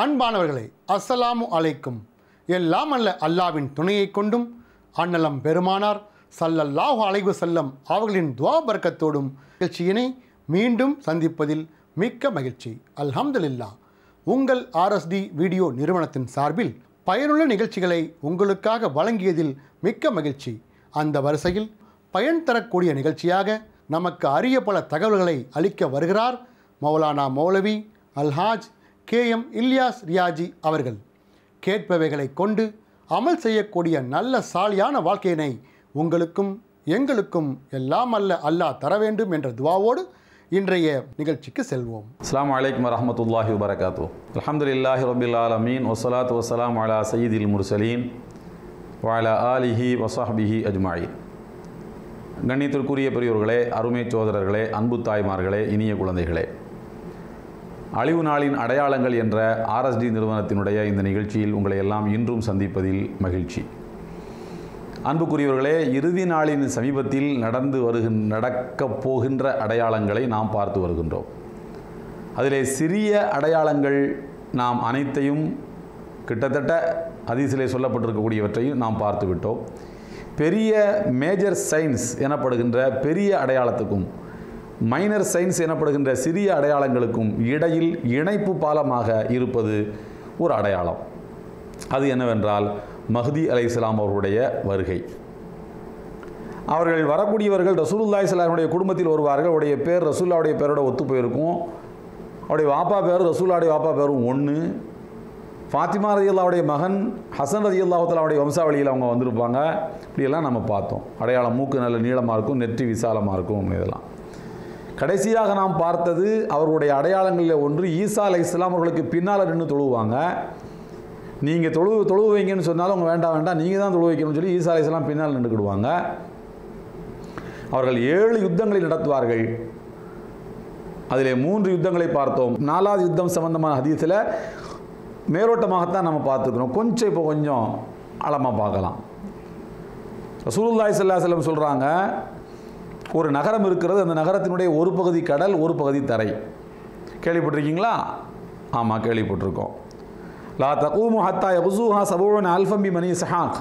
அன்பானவர்களே அஸ்ஸலாமு அலைக்கும் எல்லாம் அல்ல அல்லாவின் துணையை கொண்டும் அன்னலம் பெருமானார் சல்லல்லாஹு அலைஹி வஸல்லம் அவர்களின் துவா பரக்கத்தோடும் நிகழ்ச்சியினை மீண்டும் சந்திப்பதில் மிக்க மகிழ்ச்சி அல்ஹம்துலில்லா உங்கள் ஆர்எஸ்டி வீடியோ நிறுவனத்தின் சார்பில் பயனுள்ள நிகழ்ச்சிகளை உங்களுக்காக வழங்கியதில் மிக்க மகிழ்ச்சி அந்த வரிசையில் பயன் தரக்கூடிய நிகழ்ச்சியாக நமக்கு அரிய பல தகவல்களை அளிக்க வருகிறார் மௌலானா மௌலவி அல்ஹாஜ் கே எம் இல்யாஸ் ரியாஜி அவர்கள் கேட்பவைகளை கொண்டு அமல் செய்யக்கூடிய நல்ல சாலியான வாழ்க்கையினை உங்களுக்கும் எங்களுக்கும் எல்லாம் அல்ல அல்லாஹ் தர வேண்டும் என்ற துவாவோடு இன்றைய நிகழ்ச்சிக்கு செல்வோம் அஸ்லாம் வலைக்கம் வரமத்துல்லாஹி வபரகாத்து அல்ஹம்துலில்லாஹி ரபில் ஆலமீன் வசலாத்து வசலாம் அலா சயீதில் முர்சலீன் வாலா ஆலிஹி வசாஹ்பிஹி அஜ்மாயின் கண்ணியத்திற்குரிய பெரியோர்களே அருமை சோதரர்களே அன்பு தாய்மார்களே இனிய குழந்தைகளே அழிவு நாளின் அடையாளங்கள் என்ற ஆர்எஸ்டி நிறுவனத்தினுடைய இந்த நிகழ்ச்சியில் உங்களை எல்லாம் இன்றும் சந்திப்பதில் மகிழ்ச்சி அன்புக்குரியவர்களே இறுதி நாளின் சமீபத்தில் நடந்து வருகின் நடக்கப் போகின்ற அடையாளங்களை நாம் பார்த்து வருகின்றோம் அதிலே சிறிய அடையாளங்கள் நாம் அனைத்தையும் கிட்டத்தட்ட ஹதீஸிலே சொல்லப்பட்டிருக்கக்கூடியவற்றையும் நாம் பார்த்து விட்டோம் பெரிய மேஜர் சயின்ஸ் எனப்படுகின்ற பெரிய அடையாளத்துக்கும் மைனர் சயின்ஸ் எனப்படுகின்ற சிறிய அடையாளங்களுக்கும் இடையில் இணைப்பு பாலமாக இருப்பது ஒரு அடையாளம் அது என்னவென்றால் மஹதி அலை இஸ்லாம் அவர்களுடைய வருகை அவர்கள் வரக்கூடியவர்கள் ரசூலுல்லாய் சலாமுடைய குடும்பத்தில் வருவார்கள் அவருடைய பேர் ரசூல்லாவுடைய பேரோட ஒத்து போயிருக்கும் அவருடைய வாப்பா பேர் ரசூல்லாவுடைய வாப்பா பேரும் ஒன்று ஃபாத்திமா ரதியுல்லாவுடைய மகன் ஹசன் ரதியுல்லாஹத்தலாவுடைய வம்சாவளியில் அவங்க வந்திருப்பாங்க இப்படியெல்லாம் நம்ம பார்த்தோம் அடையாளம் மூக்கு நல்ல நீளமாக இருக்கும் நெற்றி விசாலமாக இருக்கும் இதெல்லாம் கடைசியாக நாம் பார்த்தது அவர்களுடைய அடையாளங்களில் ஒன்று ஈசா அலை இஸ்லாம் அவர்களுக்கு பின்னால் நின்று தொழுவாங்க நீங்கள் தொழு தொழுவு வைங்கன்னு சொன்னாலும் அவங்க வேண்டாம் வேண்டாம் நீங்கள் தான் தொழு வைக்கணும்னு சொல்லி ஈசா அலை இஸ்லாம் பின்னால் நின்றுக்கிடுவாங்க அவர்கள் ஏழு யுத்தங்களை நடத்துவார்கள் அதிலே மூன்று யுத்தங்களை பார்த்தோம் நாலாவது யுத்தம் சம்பந்தமான ஹதீஸில் மேலோட்டமாகத்தான் நம்ம பார்த்துக்கிறோம் கொஞ்சம் இப்போ கொஞ்சம் ஆழமாக பார்க்கலாம் ரசூலுல்லாய் சல்லா செல்லம் சொல்கிறாங்க ஒரு நகரம் இருக்கிறது அந்த நகரத்தினுடைய ஒரு பகுதி கடல் ஒரு பகுதி தரை கேள்விப்பட்டிருக்கீங்களா ஆமாம் கேள்விப்பட்டிருக்கோம் லா தகூமு ஹத்தா யபுசூஹா சபூன் அல்ஃபம்பி மணி இஸ்ஹாக்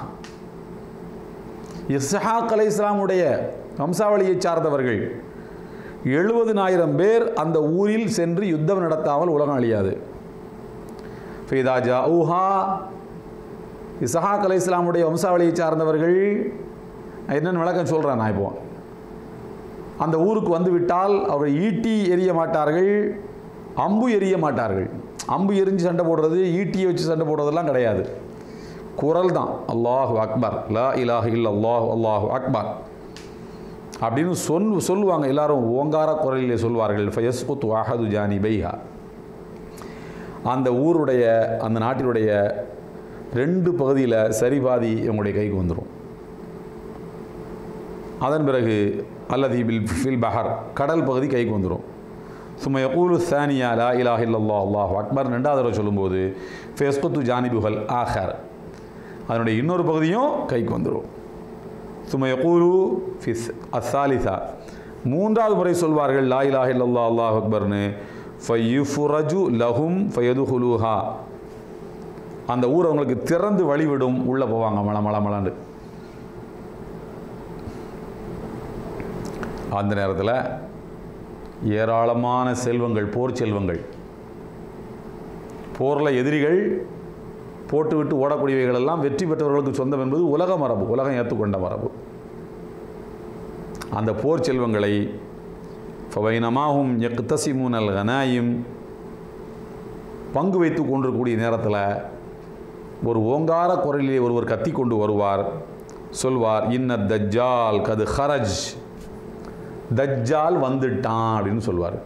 இஸ்ஹாக் அலை இஸ்லாமுடைய வம்சாவளியைச் சார்ந்தவர்கள் எழுபதினாயிரம் பேர் அந்த ஊரில் சென்று யுத்தம் நடத்தாமல் உலகம் அழியாது ஃபைதா ஜா ஊஹா இசஹாக் அலை இஸ்லாமுடைய வம்சாவளியை சார்ந்தவர்கள் என்னென்னு விளக்கம் சொல்கிறேன் நான் இப்போ அந்த ஊருக்கு வந்து விட்டால் அவர்கள் ஈட்டி எரிய மாட்டார்கள் அம்பு எரிய மாட்டார்கள் அம்பு எரிஞ்சு சண்டை போடுறது ஈட்டியை வச்சு சண்டை போடுறதெல்லாம் கிடையாது குரல் தான் அல்லாஹு அக்பர் லா இலாஹ இல்ல அல்லாஹு அல்லாஹு அக்பர் அப்படின்னு சொல் சொல்லுவாங்க எல்லாரும் ஓங்கார குரலிலே சொல்வார்கள் ஃபயஸ்குத் வாஹது ஜானி பைஹா அந்த ஊருடைய அந்த நாட்டினுடைய ரெண்டு பகுதியில் சரிபாதி இவங்களுடைய கைக்கு வந்துடும் அதன் பிறகு அல்லது பில் ஃபில் பஹர் கடல் பகுதி கைக்கு வந்துடும் சும்மா யகூலு சானியா லா இலாஹ் இல்லல்லா அல்லாஹ் அக்பர் ரெண்டாவது தடவை சொல்லும்போது ஃபேஸ்குத்து ஜானிபுகள் ஆஹர் அதனுடைய இன்னொரு பகுதியும் கைக்கு வந்துடும் சும்மா யகூலு ஃபிஸ் அசாலிசா மூன்றாவது முறை சொல்வார்கள் லா இலாஹ் இல்லல்லா அல்லாஹ் அக்பர்னு ஃபயுஃபுரஜு லஹும் ஃபயதுஹுலுஹா அந்த ஊர் அவங்களுக்கு திறந்து வழிவிடும் உள்ளே போவாங்க மழை மழை மழாண்டு அந்த நேரத்தில் ஏராளமான செல்வங்கள் போர் செல்வங்கள் போரில் எதிரிகள் போட்டுவிட்டு ஓடக்கூடியவைகள் எல்லாம் வெற்றி பெற்றவர்களுக்கு சொந்தம் என்பது உலக மரபு உலகம் ஏற்றுக்கொண்ட மரபு அந்த போர் செல்வங்களை ஃபவைனமாகும் எக்தசிமுனல் கனாயும் பங்கு வைத்து கொண்டிருக்கக்கூடிய நேரத்தில் ஒரு ஓங்கார குரலிலே ஒருவர் கத்தி கொண்டு வருவார் சொல்வார் இன்ன தஜ்ஜால் கது ஹரஜ் தஜ்ஜால் வந்துட்டான் அப்படின்னு சொல்வார்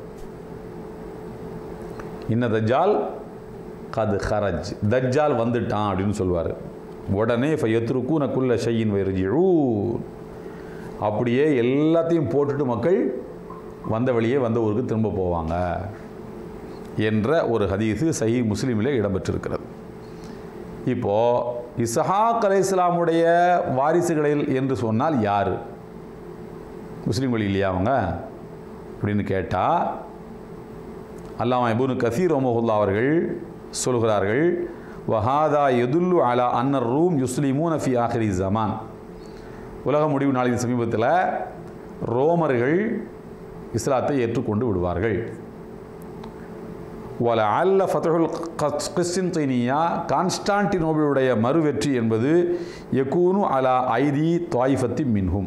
இன்ன தஜ்ஜால் கது ஹரஜ் தஜ்ஜால் வந்துட்டான் அப்படின்னு சொல்வார் உடனே ஃபயத்ருக்கு நக்குள்ள ஷையின் வைரஜிழூ அப்படியே எல்லாத்தையும் போட்டுட்டு மக்கள் வந்த வழியே வந்த ஊருக்கு திரும்ப போவாங்க என்ற ஒரு ஹதீஸு சஹி முஸ்லீமில் இடம்பெற்றிருக்கிறது இப்போது இசஹாக் அலை இஸ்லாமுடைய வாரிசுகளில் என்று சொன்னால் யார் முஸ்லீம்கள் இல்லையா அவங்க அப்படின்னு கேட்டால் அல்லாமா இபுனு கசீர் ஒமஹுல்லா அவர்கள் சொல்கிறார்கள் வஹாதா எதுல்லு அலா அன்னர் ரூம் யுஸ்லிமூன் ஃபி ஆஹிரி ஜமான் உலக முடிவு நாளின் சமீபத்தில் ரோமர்கள் இஸ்லாத்தை ஏற்றுக்கொண்டு விடுவார்கள் வல அல்ல ஃபத்துல் கிறிஸ்டின்தீனியா கான்ஸ்டான்டினோபிளுடைய மறுவெற்றி என்பது யக்கூனு அலா ஐதி துவாயிஃபத்தி மின்ஹும்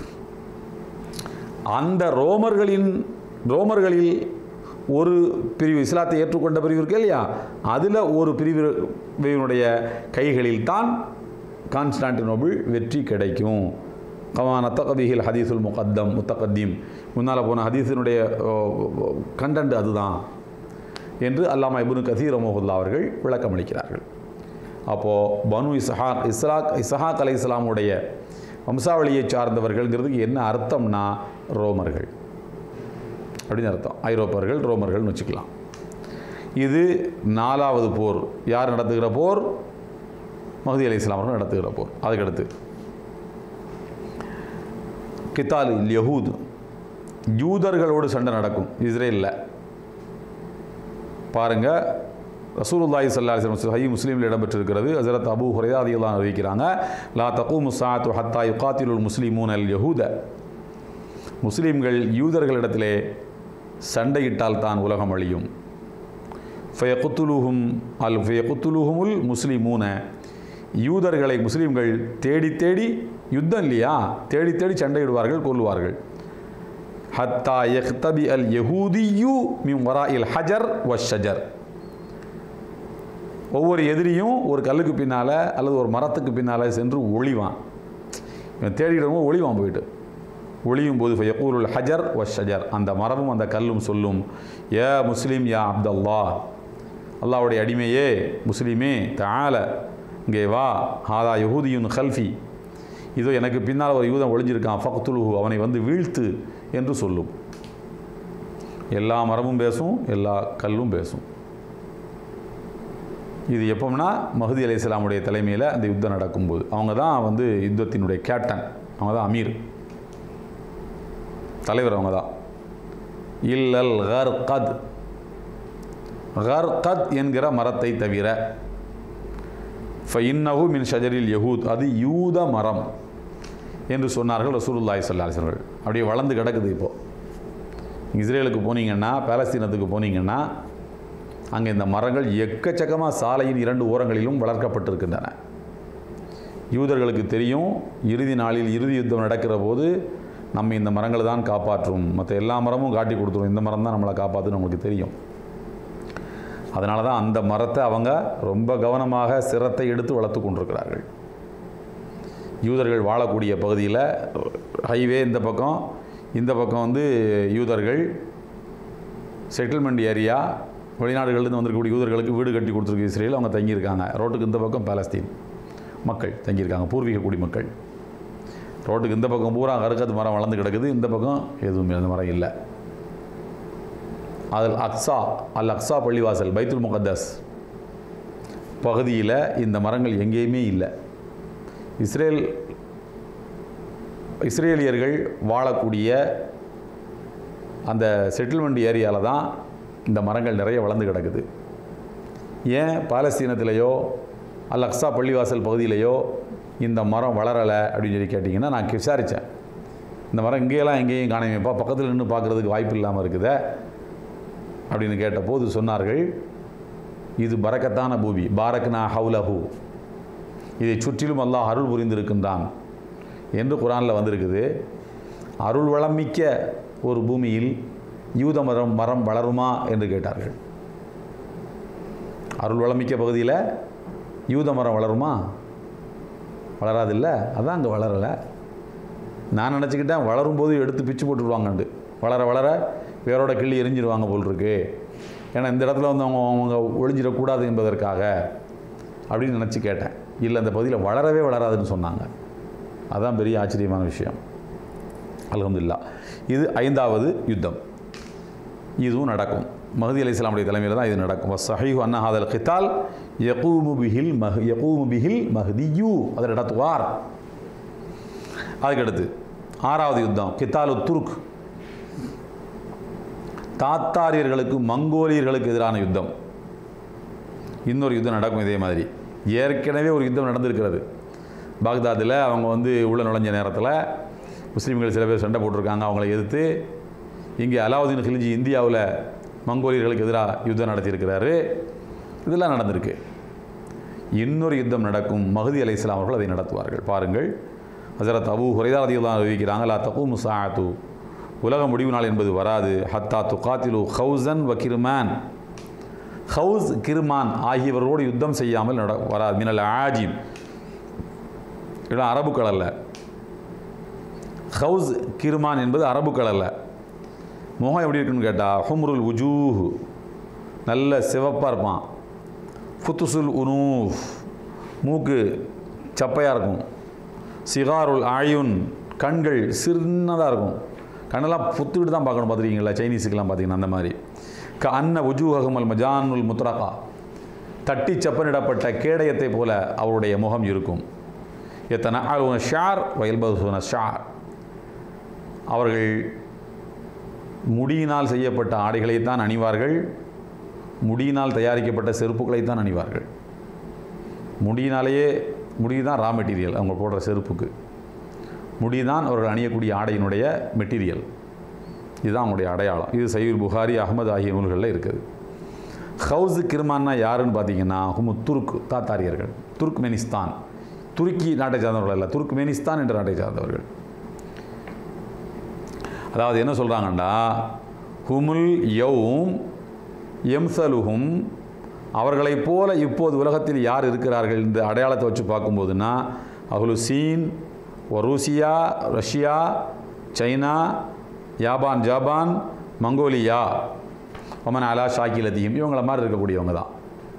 அந்த ரோமர்களின் ரோமர்களில் ஒரு பிரிவு இஸ்லாத்தை ஏற்றுக்கொண்ட பிரிவு இருக்கு இல்லையா அதில் ஒரு பிரிவினுடைய கைகளில் தான் கான்ஸ்டான்டினோபிள் வெற்றி கிடைக்கும் கமான தகபிஹில் ஹதீஸுல் முகத்தம் முத்தகத்தீம் முன்னால் போன ஹதீஸினுடைய கண்டென்ட் அதுதான் என்று அல்லாமா இபுனு கசீர் ரமோகுல்லா அவர்கள் விளக்கமளிக்கிறார்கள் அப்போது பனு இஸ்ஹாக் இஸ்லாக் இஸ்ஹாக் அலை இஸ்லாமுடைய வம்சாவளியை சார்ந்தவர்கள்ங்கிறதுக்கு என்ன அர்த்தம்னா ரோமர்கள் அப்படின்னு அர்த்தம் ஐரோப்பர்கள் ரோமர்கள்னு வச்சுக்கலாம் இது நாலாவது போர் யார் நடத்துகிற போர் மஹதி அலி இஸ்லாம் அவர்கள் நடத்துகிற போர் அதுக்கடுத்து கித்தால் யஹூத் யூதர்களோடு சண்டை நடக்கும் இஸ்ரேலில் பாருங்க ரசூலுல்லாஹி ஸல்லல்லாஹு அலைஹி வஸல்லம் சஹீஹ் முஸ்லீமில் இடம்பெற்றிருக்கிறது ஹஜரத் அபூ ஹுரைரா ரலியல்லாஹு அறிவிக்கிறாங்க லா தகூமு ஸாஅத்து ஹத்தா யுகாத்திலுல் முஸ்லிமூன் அல் யஹூத முஸ்லீம்கள் யூதர்களிடத்திலே சண்டையிட்டால் தான் உலகம் அழியும் ஃபயகுத்துலுஹும் அல் ஃபயகுத்துலுஹுமுல் முஸ்லிமூன யூதர்களை முஸ்லீம்கள் தேடி தேடி யுத்தம் இல்லையா தேடி தேடி சண்டையிடுவார்கள் கொல்லுவார்கள் ஹத்தா யஹ்தபி அல் யஹூதியு மின் வரா இல் ஹஜர் வ ஷஜர் ஒவ்வொரு எதிரியும் ஒரு கல்லுக்கு பின்னால் அல்லது ஒரு மரத்துக்கு பின்னால் சென்று ஒளிவான் இவன் தேடிடுவோம் ஒளிவான் போயிட்டு ஒளியும் போது ஃபயகூலுல் ஹஜர் வ ஷஜர் அந்த மரமும் அந்த கல்லும் சொல்லும் ஏ முஸ்லீம் யா அப்தல்லா அல்லாவுடைய அடிமையே முஸ்லீமே தால இங்கே வா ஹாதா யஹூதியுன் ஹல்ஃபி இதோ எனக்கு பின்னால் ஒரு யூதன் ஒளிஞ்சிருக்கான் ஃபக்துலுஹு அவனை வந்து வீழ்த்து என்று சொல்லும் எல்லா மரமும் பேசும் எல்லா கல்லும் பேசும் இது எப்போம்னா மஹதி அலி இஸ்லாமுடைய தலைமையில் அந்த யுத்தம் நடக்கும்போது அவங்க தான் வந்து யுத்தத்தினுடைய கேப்டன் அவங்க தான் அமீர் தலைவர் அவங்க தான் இல்லல் கத் கத் என்கிற மரத்தை தவிர ஃபைன்னஹு மின் ஷஜரில் யஹூத் அது யூத மரம் என்று சொன்னார்கள் ரசூலுல்லாஹி ஸல்லல்லாஹு அலைஹி வஸல்லம் அப்படியே வளர்ந்து கிடக்குது இப்போது இஸ்ரேலுக்கு போனீங்கன்னா பாலஸ்தீனத்துக்கு போனீங்கன்னா அங்கே இந்த மரங்கள் எக்கச்சக்கமாக சாலையின் இரண்டு ஓரங்களிலும் வளர்க்கப்பட்டிருக்கின்றன யூதர்களுக்கு தெரியும் இறுதி நாளில் இறுதி யுத்தம் நடக்கிற போது நம்ம இந்த மரங்களை தான் காப்பாற்றும் மற்ற எல்லா மரமும் காட்டி கொடுத்துரும் இந்த மரம் தான் நம்மளை காப்பாற்றுன்னு நம்மளுக்கு தெரியும் அதனால தான் அந்த மரத்தை அவங்க ரொம்ப கவனமாக சிரத்தை எடுத்து வளர்த்து கொண்டிருக்கிறார்கள் யூதர்கள் வாழக்கூடிய பகுதியில் ஹைவே இந்த பக்கம் இந்த பக்கம் வந்து யூதர்கள் செட்டில்மெண்ட் ஏரியா வெளிநாடுகள்லேருந்து வந்திருக்கக்கூடிய யூதர்களுக்கு வீடு கட்டி கொடுத்துருக்கு இஸ்ரேல் அவங்க தங்கியிருக்காங்க ரோட்டுக்கு இந்த பக்கம் பாலஸ்தீன் மக்கள் தங்கியிருக்காங்க பூர்வீக குடிமக்கள் ரோட்டுக்கு இந்த பக்கம் பூரா கருக்கத்து மரம் வளர்ந்து கிடக்குது இந்த பக்கம் எதுவுமே அந்த மரம் இல்லை அதில் அக்ஸா அல் அக்ஸா பள்ளிவாசல் பைத்துல் முகத்தஸ் பகுதியில் இந்த மரங்கள் எங்கேயுமே இல்லை இஸ்ரேல் இஸ்ரேலியர்கள் வாழக்கூடிய அந்த செட்டில்மெண்ட் ஏரியாவில் தான் இந்த மரங்கள் நிறைய வளர்ந்து கிடக்குது ஏன் பாலஸ்தீனத்திலேயோ அல் அக்ஸா பள்ளிவாசல் பகுதியிலையோ இந்த மரம் வளரலை அப்படின்னு சொல்லி கேட்டிங்கன்னா நான் விசாரித்தேன் இந்த மரம் இங்கேயெல்லாம் எங்கேயும் காணாமப்பா பக்கத்தில் நின்று பார்க்குறதுக்கு வாய்ப்பு இல்லாமல் இருக்குதே அப்படின்னு கேட்டபோது சொன்னார்கள் இது பரக்கத்தான பூமி பாரக்னா ஹவுலஹு இதை சுற்றிலும் அல்லாஹ் அருள் புரிந்திருக்கின்றான் என்று குரானில் வந்திருக்குது அருள் வளம் மிக்க ஒரு பூமியில் யூத மரம் மரம் வளருமா என்று கேட்டார்கள் அருள் வளமிக்க பகுதியில் யூத மரம் வளருமா வளராதில்ல அதான் அங்கே வளரலை நான் நினச்சிக்கிட்டேன் வளரும்போது எடுத்து பிச்சு போட்டுருவாங்கண்டு வளர வளர வேரோட கிள்ளி எரிஞ்சிருவாங்க போல் இருக்கு ஏன்னா இந்த இடத்துல வந்து அவங்க அவங்க ஒளிஞ்சிடக்கூடாது என்பதற்காக அப்படின்னு நினச்சி கேட்டேன் இல்லை அந்த பகுதியில் வளரவே வளராதுன்னு சொன்னாங்க அதான் பெரிய ஆச்சரியமான விஷயம் அல்ஹம்துலில்லாஹ் இது ஐந்தாவது யுத்தம் இதுவும் நடக்கும் மஹதி அலி இஸ்லாமுடைய தலைமையில் தான் இது நடக்கும் சஹீஹு அன்னஹாதல் கித்தால் யகூமு பிஹில் மஹ் யகூமு பிஹில் மஹதியூ அதை நடத்துவார் அதுக்கடுத்து ஆறாவது யுத்தம் கித்தாலு துருக் தாத்தாரியர்களுக்கு மங்கோலியர்களுக்கு எதிரான யுத்தம் இன்னொரு யுத்தம் நடக்கும் இதே மாதிரி ஏற்கனவே ஒரு யுத்தம் நடந்திருக்கிறது பாக்தாதில் அவங்க வந்து உள்ள நுழைஞ்ச நேரத்தில் முஸ்லீம்கள் சில பேர் சண்டை போட்டிருக்காங்க அவங்கள எதிர்த்து இங்கே அலாவுதீன் ஹில்ஜி இந்தியாவில் மங்கோலியர்களுக்கு எதிராக யுத்தம் நடத்தியிருக்கிறாரு இதெல்லாம் நடந்திருக்கு இன்னொரு யுத்தம் நடக்கும் மஹதி அலை இஸ்லாம் அவர்கள் அதை நடத்துவார்கள் பாருங்கள் ஹசரத் அபு ஹுரைதாரதியெல்லாம் அறிவிக்கிறாங்க லா தபு முசாத்து உலக முடிவு நாள் என்பது வராது ஹத்தா துகாத்திலு ஹவுசன் வ கிர்மான் ஹவுஸ் கிர்மான் ஆகியவரோடு யுத்தம் செய்யாமல் நட வராது மினல் ஆஜிம் இடம் அரபுக்கள் அல்ல ஹவுஸ் கிர்மான் என்பது அரபுக்கள் அல்ல முகம் எப்படி இருக்குன்னு கேட்டால் ஹும்ருல் உஜூஹ் நல்ல சிவப்பாக இருப்பான் ஃபுத்துசுல் உனூஃப் மூக்கு சப்பையாக இருக்கும் சிகாருல் ஆயுன் கண்கள் சின்னதாக இருக்கும் கண்ணெல்லாம் புத்துக்கிட்டு தான் பார்க்கணும் பார்த்துருக்கீங்களா சைனீஸுக்கெல்லாம் பார்த்தீங்கன்னா அந்த மாதிரி க அன்ன உஜூஹகமல் மஜானுல் முத்ரகா தட்டி சப்பனிடப்பட்ட கேடயத்தை போல அவருடைய முகம் இருக்கும் எத்தனை அலுவன ஷார் வயல்பதுன ஷார் அவர்கள் முடியினால் செய்யப்பட்ட ஆடைகளைத்தான் அணிவார்கள் முடியினால் தயாரிக்கப்பட்ட செருப்புகளைத்தான் அணிவார்கள் முடியினாலேயே முடி தான் ரா மெட்டீரியல் அவங்க போடுற செருப்புக்கு முடி தான் அவர்கள் அணியக்கூடிய ஆடையினுடைய மெட்டீரியல் இதுதான் அவங்களுடைய அடையாளம் இது சையூர் புகாரி அகமது ஆகிய நூல்களில் இருக்குது ஹவுஸ் கிர்மான்னா யாருன்னு பார்த்தீங்கன்னா ஹுமு துருக்கு தாத்தாரியர்கள் துர்க்மெனிஸ்தான் துருக்கி நாட்டை சார்ந்தவர்கள் அல்ல துர்க்மெனிஸ்தான் என்ற நாட்டை சார்ந்தவர்கள் அதாவது என்ன சொல்கிறாங்கன்னா ஹுமுல் யௌம் எம்சலுஹும் அவர்களைப் போல இப்போது உலகத்தில் யார் இருக்கிறார்கள் இந்த அடையாளத்தை வச்சு பார்க்கும்போதுன்னா அஹ்லுசீன் ஒரூசியா ரஷ்யா சைனா யாபான் ஜாபான் மங்கோலியா ஒமன் அலா ஷாக்கிலத்தியும் இவங்கள மாதிரி இருக்கக்கூடியவங்க தான்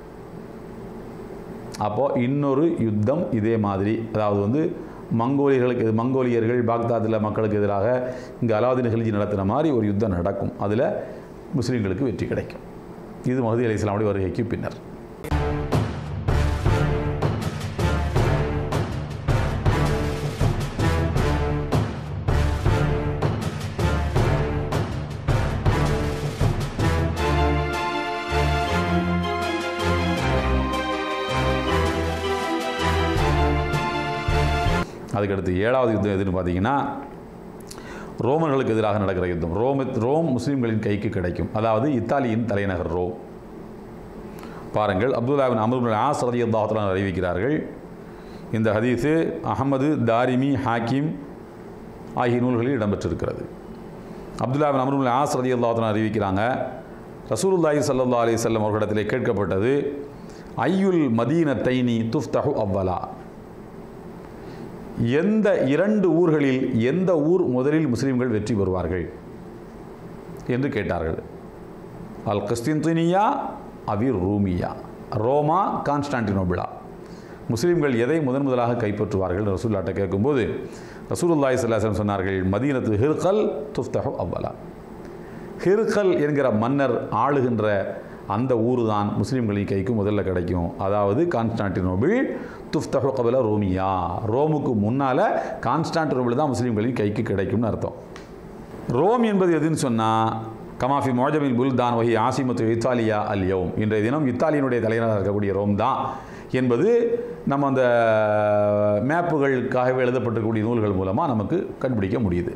அப்போது இன்னொரு யுத்தம் இதே மாதிரி அதாவது வந்து மங்கோலியர்களுக்கு எது- மங்கோலியர்கள் பாக்தாத்தில் மக்களுக்கு எதிராக இங்கே அலாவுதீன் ஹில்ஜி நடத்துகிற மாதிரி ஒரு யுத்தம் நடக்கும் அதில் முஸ்லீம்களுக்கு வெற்றி கிடைக்கும் இது மஹதி அலி இஸ்லாமுடைய வருகைக்கு பின்னர் அதுக்கடுத்து ஏழாவது யுத்தம் எதுன்னு பார்த்தீங்கன்னா ரோமர்களுக்கு எதிராக நடக்கிற யுத்தம் ரோம் ரோம் முஸ்லீம்களின் கைக்கு கிடைக்கும் அதாவது இத்தாலியின் தலைநகர் ரோம் பாருங்கள் அப்துல்லாபின் அமருபின் ஆஸ் ரதி அல்லாஹலாம் அறிவிக்கிறார்கள் இந்த ஹதீஸு அகமது தாரிமி ஹாக்கிம் ஆகிய நூல்களில் இடம்பெற்றிருக்கிறது அப்துல்லாபின் அமருபின் ஆஸ் ரதி அல்லாஹலாம் அறிவிக்கிறாங்க ரசூலுல்லாஹி ஸல்லல்லாஹு அலைஹி வஸல்லம் அவர்களிடத்திலே கேட்கப்பட்டது ஐயுல் மதீனத்தைனி துஃப்தஹு அவ்வலா எந்த இரண்டு ஊர்களில் எந்த ஊர் முதலில் முஸ்லீம்கள் வெற்றி பெறுவார்கள் என்று கேட்டார்கள் அல் கிறிஸ்தின்துனியா அவிர் ரூமியா ரோமா கான்ஸ்டான்டினோபிளா முஸ்லீம்கள் எதை முதன் முதலாக கைப்பற்றுவார்கள் ரசூல்லாட்ட கேட்கும்போது ரசூலுல்லாஹி ஸல்லல்லாஹு சொன்னார்கள் மதீனத்து ஹிர்கல் துஃப்தஹு அவ்வலா ஹிர்கல் என்கிற மன்னர் ஆளுகின்ற அந்த ஊர் தான் முஸ்லீம்களின் கைக்கு முதல்ல கிடைக்கும் அதாவது கான்ஸ்டான்டினோபிள் துஃப்தஹு கபல ரோமியா ரோமுக்கு முன்னால் கான்ஸ்டான்டினோபிள் தான் முஸ்லீம்களின் கைக்கு கிடைக்கும்னு அர்த்தம் ரோம் என்பது எதுன்னு சொன்னால் கமாஃபி மோஜமில் புல்தான் வகி ஆசிமத்து இத்தாலியா அல் யௌம் இன்றைய தினம் இத்தாலியினுடைய தலைநகராக இருக்கக்கூடிய ரோம் தான் என்பது நம்ம அந்த மேப்புகளுக்காகவே எழுதப்பட்டிருக்கக்கூடிய நூல்கள் மூலமாக நமக்கு கண்டுபிடிக்க முடியுது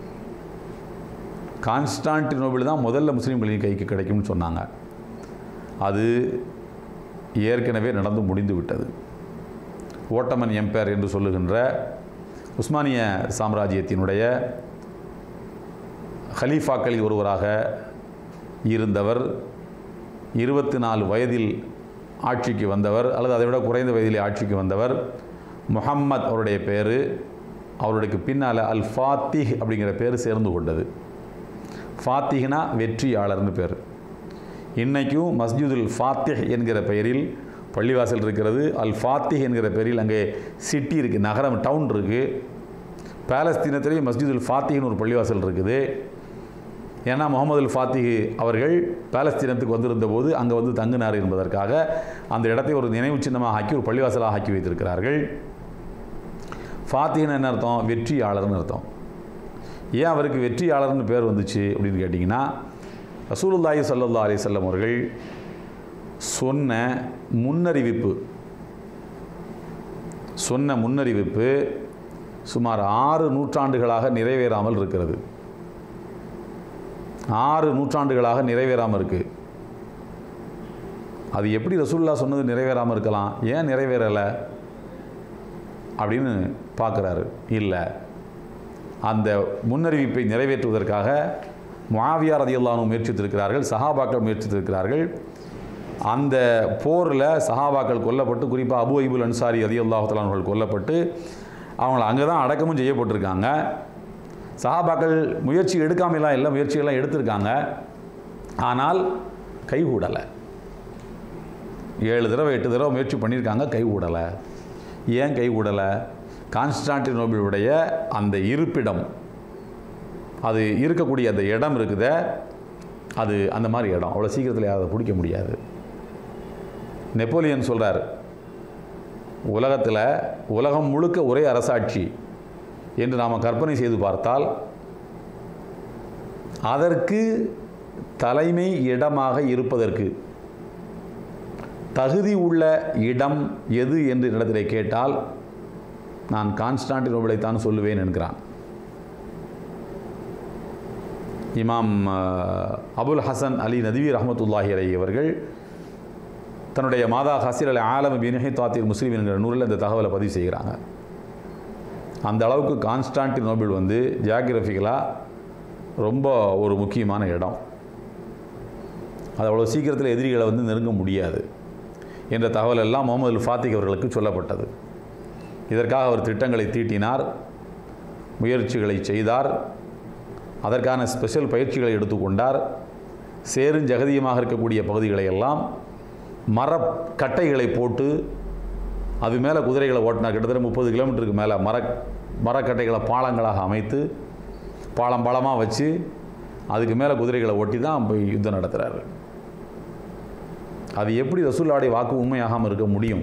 கான்ஸ்டான்டினோபிள் தான் முதல்ல முஸ்லீம்களின் கைக்கு கிடைக்கும்னு சொன்னாங்க அது ஏற்கனவே நடந்து முடிந்து விட்டது ஓட்டமன் எம்பையர் என்று சொல்லுகின்ற உஸ்மானிய சாம்ராஜ்யத்தினுடைய ஹலீஃபாக்களில் ஒருவராக இருந்தவர் இருபத்தி நாலு வயதில் ஆட்சிக்கு வந்தவர் அல்லது அதை விட குறைந்த வயதிலே ஆட்சிக்கு வந்தவர் முஹம்மத் அவருடைய பேர் அவருடைய பின்னால் அல் ஃபாத்திஹ் அப்படிங்கிற பேர் சேர்ந்து கொண்டது ஃபாத்திஹ்னா வெற்றியாளர்னு பேர் இன்றைக்கும் மஸ்ஜிதுல் ஃபாத்திஹ் என்கிற பெயரில் பள்ளிவாசல் இருக்கிறது அல் ஃபாத்திஹ் என்கிற பெயரில் அங்கே சிட்டி இருக்குது நகரம் டவுன் இருக்குது பாலஸ்தீனத்திலேயே மஸ்ஜிதுல் ஃபாத்திஹ்னு ஒரு பள்ளிவாசல் இருக்குது ஏன்னா முகமது அல் ஃபாத்திஹ் அவர்கள் பாலஸ்தீனத்துக்கு வந்திருந்த போது அங்கே வந்து தங்கினார் என்பதற்காக அந்த இடத்தை ஒரு நினைவு சின்னமாக ஆக்கி ஒரு பள்ளிவாசலாக ஆக்கி வைத்திருக்கிறார்கள் ஃபாத்திஹ்னு என்ன அர்த்தம் வெற்றியாளர்னு அர்த்தம் ஏன் அவருக்கு வெற்றியாளர்னு பேர் வந்துச்சு அப்படின்னு கேட்டிங்கன்னா ரசூலுல்லாஹி ஸல்லல்லாஹு அலைஹி வஸல்லம் அவர்கள் சொன்ன முன்னறிவிப்பு சொன்ன முன்னறிவிப்பு சுமார் ஆறு நூற்றாண்டுகளாக நிறைவேறாமல் இருக்கிறது ஆறு நூற்றாண்டுகளாக நிறைவேறாமல் இருக்கு அது எப்படி ரசூல்லா சொன்னது நிறைவேறாமல் இருக்கலாம் ஏன் நிறைவேறலை அப்படின்னு பார்க்குறாரு இல்லை அந்த முன்னறிவிப்பை நிறைவேற்றுவதற்காக முஆவியா ரதியல்லானு முயற்சித்திருக்கிறார்கள் சஹாபாக்கள் முயற்சித்திருக்கிறார்கள் அந்த போரில் சஹாபாக்கள் கொல்லப்பட்டு குறிப்பாக அபு ஐபுல் அன்சாரி ரதியுல்லாஹலான்கள் கொல்லப்பட்டு அவங்கள அங்கே தான் அடக்கமும் செய்யப்பட்டிருக்காங்க சஹாபாக்கள் முயற்சி எடுக்காமலாம் இல்லை முயற்சிகள்லாம் எடுத்திருக்காங்க ஆனால் கைகூடலை ஏழு தடவை எட்டு தடவை முயற்சி பண்ணியிருக்காங்க கைகூடலை ஏன் கைகூடலை கான்ஸ்டான்டினோபிளுடைய அந்த இருப்பிடம் அது இருக்கக்கூடிய அந்த இடம் இருக்குதே அது அந்த மாதிரி இடம் அவ்வளோ சீக்கிரத்தில் அதை பிடிக்க முடியாது நெப்போலியன் சொல்கிறார் உலகத்தில் உலகம் முழுக்க ஒரே அரசாட்சி என்று நாம் கற்பனை செய்து பார்த்தால் அதற்கு தலைமை இடமாக இருப்பதற்கு தகுதி உள்ள இடம் எது என்று இடத்திலே கேட்டால் நான் கான்ஸ்டான்டினோபிளை தான் சொல்லுவேன் என்கிறான் இமாம் அஹ், அபுல் ஹசன் அலி நதிவி ரஹமத்துல்லாஹி அலை அவர்கள் தன்னுடைய மாதா ஹசீர் அலி ஆலம் பின்ஹி தாத்திர் முஸ்லீம் என்கிற நூலில் இந்த தகவலை பதிவு செய்கிறாங்க அந்த அளவுக்கு கான்ஸ்டான்டினோபிள் வந்து ஜியாகிரபிக்கலாக ரொம்ப ஒரு முக்கியமான இடம் அது அவ்வளோ சீக்கிரத்தில் எதிரிகளை வந்து நெருங்க முடியாது என்ற தகவல் எல்லாம் முகமது ஃபாத்திக் அவர்களுக்கு சொல்லப்பட்டது இதற்காக அவர் திட்டங்களை தீட்டினார் முயற்சிகளை செய்தார் அதற்கான ஸ்பெஷல் பயிற்சிகளை எடுத்துக்கொண்டார் சேரும் ஜெகதியமாக இருக்கக்கூடிய பகுதிகளை எல்லாம் மரக்கட்டைகளை போட்டு அது மேலே குதிரைகளை ஓட்டினார் கிட்டத்தட்ட முப்பது கிலோமீட்டருக்கு மேலே மர மரக்கட்டைகளை பாலங்களாக அமைத்து பாலம் பாலமாக வச்சு அதுக்கு மேலே குதிரைகளை ஓட்டி தான் போய் யுத்தம் நடத்துகிறாரு அது எப்படி ரசூல்லாவுடைய வாக்கு உண்மையாகாமல் இருக்க முடியும்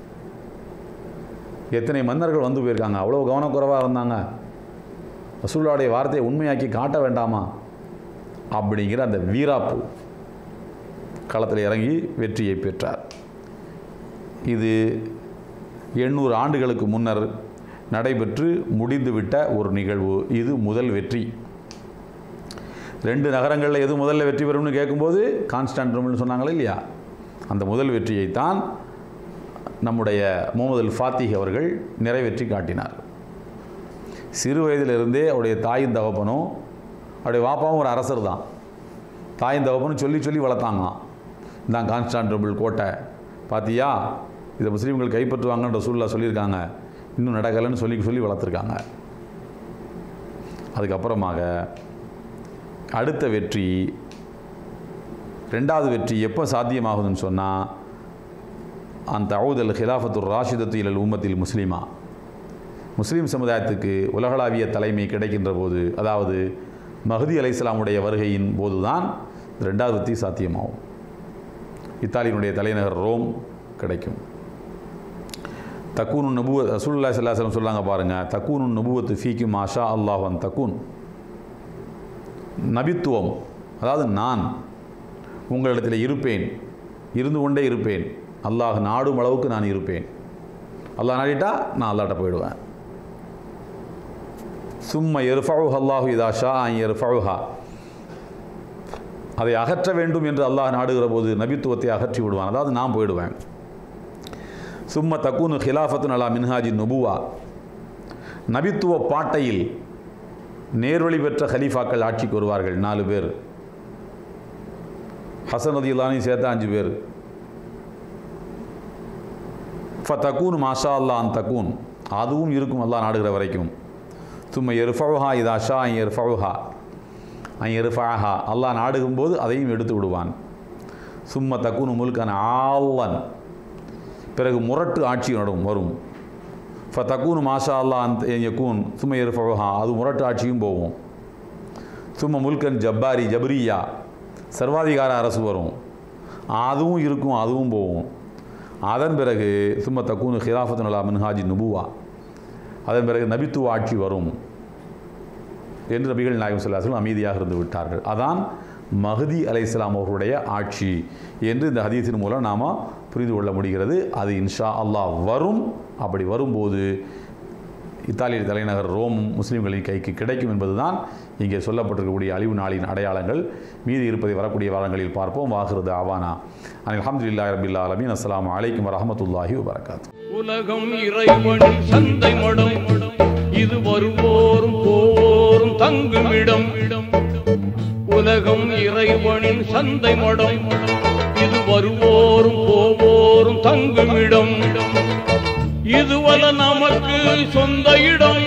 எத்தனை மன்னர்கள் வந்து போயிருக்காங்க அவ்வளோ கவனக்குறைவாக இருந்தாங்க ரசூல்லாவுடைய வார்த்தையை உண்மையாக்கி காட்ட வேண்டாமா அப்படிங்கிற அந்த வீராப்பு களத்தில் இறங்கி வெற்றியை பெற்றார் இது எண்ணூறு ஆண்டுகளுக்கு முன்னர் நடைபெற்று முடிந்துவிட்ட ஒரு நிகழ்வு இது முதல் வெற்றி ரெண்டு நகரங்களில் எது முதல்ல வெற்றி பெறும்னு கேட்கும்போது கான்ஸ்டான்டினோபிள்னு சொன்னாங்களே இல்லையா அந்த முதல் வெற்றியைத்தான் நம்முடைய முகமது அல் ஃபாத்திக் அவர்கள் நிறைவேற்றி காட்டினார் சிறு வயதிலிருந்தே அவருடைய தாயும் தகப்பனும் அவருடைய வாப்பாவும் ஒரு அரசர் தான் தாயும் தகப்பனும் சொல்லி சொல்லி வளர்த்தாங்களாம் இதான் கான்ஸ்டான்டினோபிள் கோட்டை பாத்தியா இதை முஸ்லீம்கள் கைப்பற்றுவாங்கன்ற சூழ்நிலை சொல்லியிருக்காங்க இன்னும் நடக்கலைன்னு சொல்லி சொல்லி வளர்த்துருக்காங்க அதுக்கப்புறமாக அடுத்த வெற்றி ரெண்டாவது வெற்றி எப்போ சாத்தியமாகுதுன்னு சொன்னால் அந்த அவுதல் ஹிலாஃபத்துர் ராஷிதத்து இலல் உம்மத்தில் முஸ்லீமா முஸ்லீம் சமுதாயத்துக்கு உலகளாவிய தலைமை கிடைக்கின்ற போது அதாவது மஹதி அலைஹிஸ்ஸலாமுடைய வருகையின் போதுதான் ரெண்டாவது வெற்றி சாத்தியமாகும் இத்தாலியினுடைய தலைநகர் ரோம் கிடைக்கும் தக்கூனு நபுவ ரசூலுல்லா சல்லாஹம் சொல்லாங்க பாருங்கள் தக்கூனு நபுவத்து ஃபீக்கும் ஆஷா அல்லாஹன் தக்கூன் நபித்துவம் அதாவது நான் உங்களிடத்தில் இருப்பேன் இருந்து கொண்டே இருப்பேன் அல்லாஹ் நாடும் அளவுக்கு நான் இருப்பேன் அல்லாஹ் நாடிட்டா நான் அல்லாட்ட போயிடுவேன் சும்மா எருஃபவுஹ் அல்லாஹு இதா ஷா எருஃபவுஹா அதை அகற்ற வேண்டும் என்று அல்லாஹ் நாடுகிற போது நபித்துவத்தை அகற்றி விடுவான் அதாவது நான் போயிடுவேன் சும்ம தக்கூனு ஹிலாஃபத்துன் அலா மின்ஹாஜி நுபுவா நபித்துவ பாட்டையில் நேர்வழி பெற்ற ஹலீஃபாக்கள் ஆட்சிக்கு வருவார்கள் நாலு பேர் ஹசன் ரதியுல்லானையும் சேர்த்தா அஞ்சு பேர் ஃப தக்கூன் மாஷா அல்லா அன் தக்கூன் அதுவும் இருக்கும் அல்லாஹ் நாடுகிற வரைக்கும் சும்மா எருஃபவுஹா இதா ஷா ஐ எருஃபவுஹா ஐ எருஃபாஹா அல்லாஹ் நாடுகும்போது அதையும் எடுத்து விடுவான் சும்ம தக்கூனு முல்கன் ஆல்லன் பிறகு முரட்டு ஆட்சி நடும் வரும் ஃப தக்கூனு மாஷா அல்லா அந்த யக்கூன் சும்மா எருஃபவுஹா அது முரட்டு ஆட்சியும் போகும் சும்மா முல்கன் ஜப்பாரி ஜபரியா சர்வாதிகார அரசு வரும் அதுவும் இருக்கும் அதுவும் போகும் அதன் பிறகு சும்ம தக்கூனு ஹிராஃபத்து நலா மின்ஹாஜி நுபுவா அதன் பிறகு நபித்துவ ஆட்சி வரும் என்று நபிகள் நாயகம் சொல்லாசலும் அமைதியாக இருந்து விட்டார்கள் அதான் மஹதி அலைஹிஸ்ஸலாம் அவர்களுடைய ஆட்சி என்று இந்த ஹதீஸின் மூலம் நாம் புரிந்து கொள்ள முடிகிறது அது இன்ஷா அல்லாஹ் வரும் அப்படி வரும்போது இத்தாலிய தலைநகர் ரோம் முஸ்லீம்களின் கைக்கு கிடைக்கும் என்பதுதான் இங்கே சொல்லப்பட்டிருக்கக்கூடிய அழிவு நாளின் அடையாளங்கள் மீதி இருப்பதை வரக்கூடிய வாரங்களில் பார்ப்போம் வாகிறது ஆவானா அல்ஹம்துலில்லாஹி ரபில் ஆலமீன் அஸ்ஸலாமு அலைக்கும் வரஹ்மத்துல்லாஹி வபரகாத்து உலகம் இறைவனின் சந்தை மடம் இது வருவோரும் போவோரும் தங்குமிடம் உலகம் இறைவனின் சந்தை மடம் இது வருவோரும் போவோரும் தங்குமிடம் இதுவல நமக்கு சொந்த இடம்